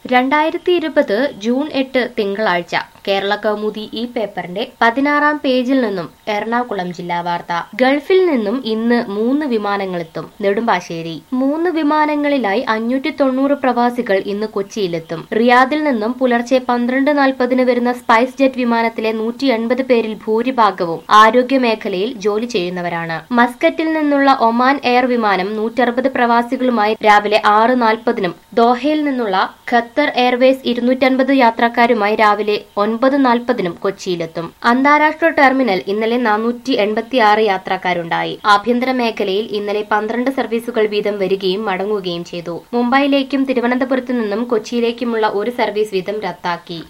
രണ്ടായിരത്തി ഇരുപത് ജൂൺ എട്ട് തിങ്കളാഴ്ച കേരള കൗമുദി ഈ പേപ്പറിന്റെ പതിനാറാം പേജിൽ നിന്നും എറണാകുളം ജില്ലാ വാർത്ത ഗൾഫിൽ നിന്നും ഇന്ന് മൂന്ന് വിമാനങ്ങളെത്തും നെടുമ്പാശ്ശേരി മൂന്ന് വിമാനങ്ങളിലായി അഞ്ഞൂറ്റി തൊണ്ണൂറ് പ്രവാസികൾ ഇന്ന് കൊച്ചിയിലെത്തും റിയാദിൽ നിന്നും പുലർച്ചെ പന്ത്രണ്ട് നാൽപ്പതിന് വരുന്ന സ്പൈസ് ജെറ്റ് വിമാനത്തിലെ നൂറ്റി എൺപത് പേരിൽ ഭൂരിഭാഗവും ആരോഗ്യ മേഖലയിൽ ജോലി ചെയ്യുന്നവരാണ് മസ്കറ്റിൽ നിന്നുള്ള ഒമാൻ എയർ വിമാനം നൂറ്ററുപത് പ്രവാസികളുമായി രാവിലെ ആറ് നാൽപ്പതിനും ദോഹയിൽ നിന്നുള്ള ഖത്തർ എയർവേസ് ഇരുന്നൂറ്റൻപത് യാത്രക്കാരുമായി രാവിലെ ഒൻപത് നാൽപ്പതിനും കൊച്ചിയിലെത്തും അന്താരാഷ്ട്ര ടെർമിനൽ ഇന്നലെ നാനൂറ്റി എൺപത്തിയാറ് യാത്രക്കാരുണ്ടായി ആഭ്യന്തര മേഖലയിൽ ഇന്നലെ പന്ത്രണ്ട് സർവീസുകൾ വീതം വരികയും മടങ്ങുകയും ചെയ്തു മുംബൈയിലേക്കും തിരുവനന്തപുരത്തു നിന്നും കൊച്ചിയിലേക്കുമുള്ള ഒരു സർവീസ് വീതം റദ്ദാക്കി